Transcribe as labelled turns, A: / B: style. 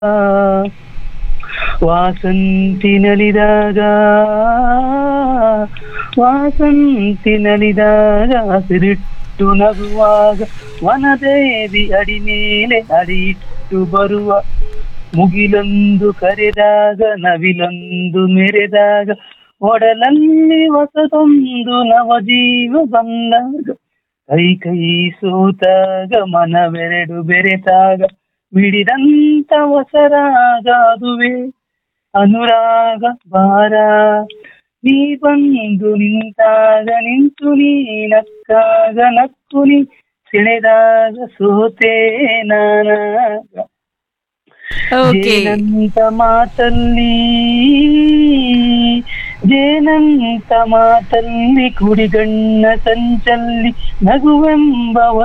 A: ವಾಸಂತಿ ನಲಿದಾಗ ವಾಸಂತಿ ನಲಿದಾಗ ಹಸಿರಿಟ್ಟು ನಗುವಾಗ ವನದೇವಿ ಅಡಿ ಮೇಲೆ ಅಡಿಯಿಟ್ಟು ಬರುವ ಮುಗಿಲೊಂದು ಕರೆದಾಗ ನವಿಲೊಂದು ಮೆರೆದಾಗ ಒಡಲಲ್ಲಿ ಹೊಸದೊಂದು ನವಜೀವ ಬಂದಾಗ ಕೈ ಕೈ ಸೋತಾಗ ಮನವೆರಡು ಬೆರೆತಾಗ ಮಿಡಿದಂತ ಹೊಸರಾಗ ಅದುವೇ ಅನುರಾಗ ಭಾರ ನೀ ಬಂದು ನಿಂತಾಗ ನಿಂತು ನೀ ನಕ್ಕಾಗ ನಕ್ಕು ನೀ ಸೆಳೆದಾಗ ಸೋತೆ ನಾನಾಗ
B: ಓಕೆ
A: ಜೇನಂತ ಮಾತಲ್ಲಿ ಜೇನಂತ ಮಾತಲ್ಲಿ ಕುಡಿಗಣ್ಣ ಸಂಚಲ್ಲಿ ನಗುವೆಂಬ